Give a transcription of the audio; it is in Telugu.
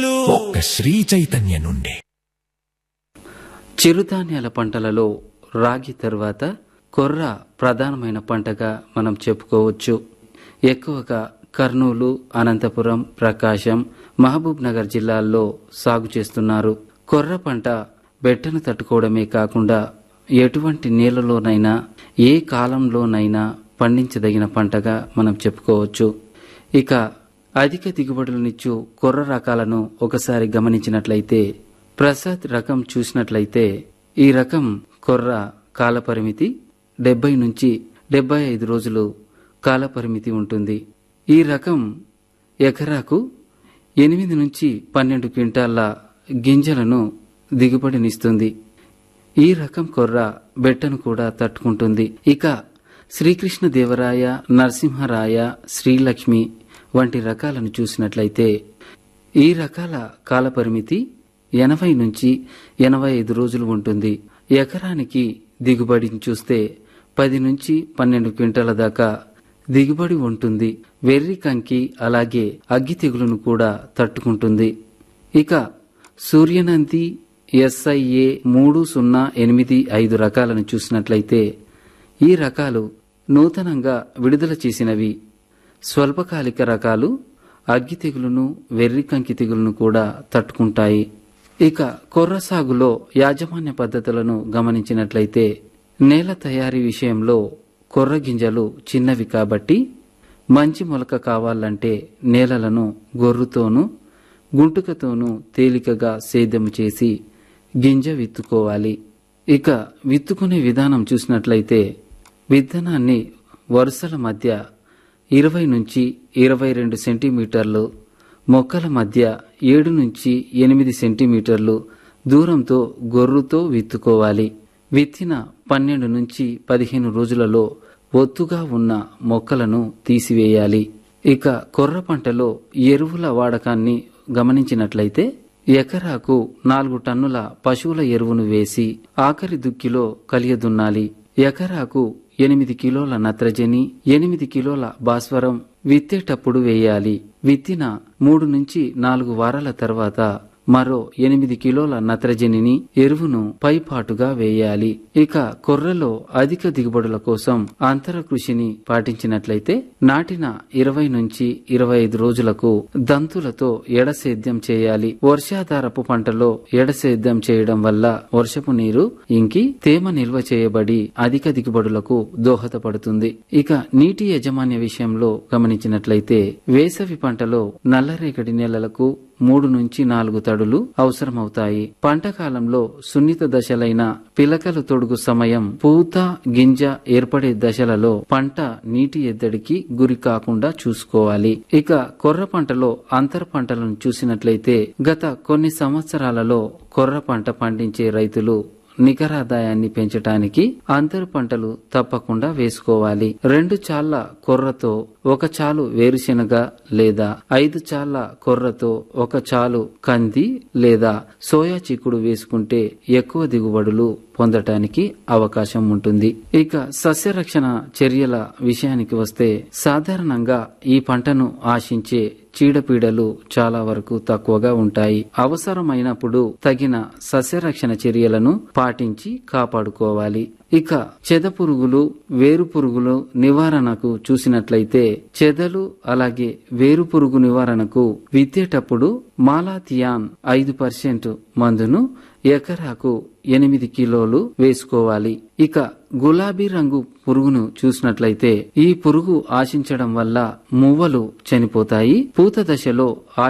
ఒక్క శ్రీ చైతన్య నుండి చిరుధాన్యాల పంటలలో రాగి తర్వాత కొర్ర ప్రధానమైన పంటగా మనం చెప్పుకోవచ్చు ఎక్కువగా కర్నూలు అనంతపురం ప్రకాశం మహబూబ్ నగర్ జిల్లాల్లో సాగు చేస్తున్నారు కొర్ర పంట బెట్టను తట్టుకోవడమే కాకుండా ఎటువంటి నేలలోనైనా ఏ కాలంలోనైనా పండించదగిన పంటగా మనం చెప్పుకోవచ్చు ఇక అధిక దిగుబడులనిచ్చు కొర్ర రకాలను ఒకసారి గమనించినట్లయితే ప్రసాద్ రకం చూసినట్లయితే ఈ రకం కొర్ర కాలపరిమితి డెబ్బై నుంచి డెబ్బై ఐదు రోజులు కాలపరిమితి ఉంటుంది ఈ రకం ఎకరాకు ఎనిమిది నుంచి పన్నెండు క్వింటాళ్ల గింజలను దిగుబడినిస్తుంది ఈ రకం కొర్ర బెట్టను కూడా తట్టుకుంటుంది ఇక శ్రీకృష్ణ దేవరాయ నరసింహరాయ శ్రీలక్ష్మి వంటి రకాలను చూసినట్లయితే ఈ రకాల కాలపరిమితి ఎనభై నుంచి ఎనభై ఐదు రోజులు ఉంటుంది ఎకరానికి దిగుబడిని చూస్తే పది నుంచి పన్నెండు క్వింటాల దాకా దిగుబడి ఉంటుంది వెర్రి కంకి అలాగే అగ్గి తెగులును కూడా తట్టుకుంటుంది ఇక సూర్యనంది ఎస్ఐఏ మూడు సున్నా ఎనిమిది ఐదు రకాలను చూసినట్లయితే ఈ రకాలు నూతనంగా విడుదల చేసినవి స్వల్పకాలిక రకాలు అగ్గి తెగులును వెర్రి కంకి తెగులును కూడా తట్టుకుంటాయి ఇక కొర్ర సాగులో యాజమాన్య పద్ధతులను గమనించినట్లయితే నేల తయారీ విషయంలో కొర్ర గింజలు చిన్నవి కాబట్టి మంచి మొలక కావాలంటే నేలలను గొర్రుతోనూ గుంటుకతోనూ తేలికగా సేద్యము చేసి గింజ విత్తుకోవాలి ఇక విత్తుకునే విధానం చూసినట్లయితే విత్తనాన్ని వరుసల మధ్య ఇరవై నుంచి ఇరవై రెండు సెంటీమీటర్లు మొక్కల మధ్య ఏడు నుంచి ఎనిమిది సెంటీమీటర్లు దూరంతో గొర్రుతో విత్తుకోవాలి విత్తిన పన్నెండు నుంచి పదిహేను రోజులలో ఒత్తుగా ఉన్న మొక్కలను తీసివేయాలి ఇక కొర్ర పంటలో ఎరువుల వాడకాన్ని గమనించినట్లయితే ఎకరాకు నాలుగు టన్నుల పశువుల ఎరువును వేసి ఆఖరి దుక్కిలో కలియదున్నాలి ఎకరాకు ఎనిమిది కిలోల నత్రజని ఎనిమిది కిలోల భాస్వరం విత్తేటప్పుడు వేయాలి విత్తిన మూడు నుంచి నాలుగు వారాల తర్వాత మరో ఎనిమిది కిలోల నత్రజనిని ఎరువును పైపాటుగా వేయాలి ఇక కొర్రలో అధిక దిగుబడుల కోసం అంతర కృషిని పాటించినట్లయితే నాటిన ఇరవై నుంచి ఇరవై ఐదు రోజులకు దంతులతో ఎడసేద్యం చేయాలి వర్షాధారపు పంటలో ఎడసేద్యం చేయడం వల్ల వర్షపు నీరు ఇంకి తేమ నిల్వ చేయబడి అధిక దిగుబడులకు దోహదపడుతుంది ఇక నీటి యాజమాన్య విషయంలో గమనించినట్లయితే వేసవి పంటలో నల్లరేగడి నేలలకు మూడు నుంచి నాలుగు తడులు అవసరమవుతాయి పంట కాలంలో సున్నిత దశలైన పిలకలు తొడుగు సమయం పూత గింజ ఏర్పడే దశలలో పంట నీటి ఎద్దడికి గురి కాకుండా చూసుకోవాలి ఇక కొర్ర పంటలో అంతర పంటలను చూసినట్లయితే గత కొన్ని సంవత్సరాలలో కొర్ర పంట పండించే రైతులు నికరాదాయాన్ని పెంచటానికి అంతర పంటలు తప్పకుండా వేసుకోవాలి రెండు చాళ్ల కొర్రతో ఒక చాలు వేరుశెనగ లేదా ఐదు చాళ్ల కొర్రతో ఒక చాలు కంది లేదా సోయా చిక్కుడు వేసుకుంటే ఎక్కువ దిగుబడులు పొందటానికి అవకాశం ఉంటుంది ఇక సస్యరక్షణ చర్యల విషయానికి వస్తే సాధారణంగా ఈ పంటను ఆశించే చీడపీడలు చాలా వరకు తక్కువగా ఉంటాయి అవసరమైనప్పుడు తగిన సస్యరక్షణ చర్యలను పాటించి కాపాడుకోవాలి ఇక చెద పురుగులు వేరు పురుగులు నివారణకు చూసినట్లయితే చెదలు అలాగే వేరు పురుగు నివారణకు విత్తేటప్పుడు మాలాథియాన్ ఐదు పర్సెంట్ మందును ఎకరాకు ఎనిమిది కిలోలు వేసుకోవాలి ఇక గులాబీ రంగు పురుగును చూసినట్లయితే ఈ పురుగు ఆశించడం వల్ల మువ్వలు చనిపోతాయి పూత దశలో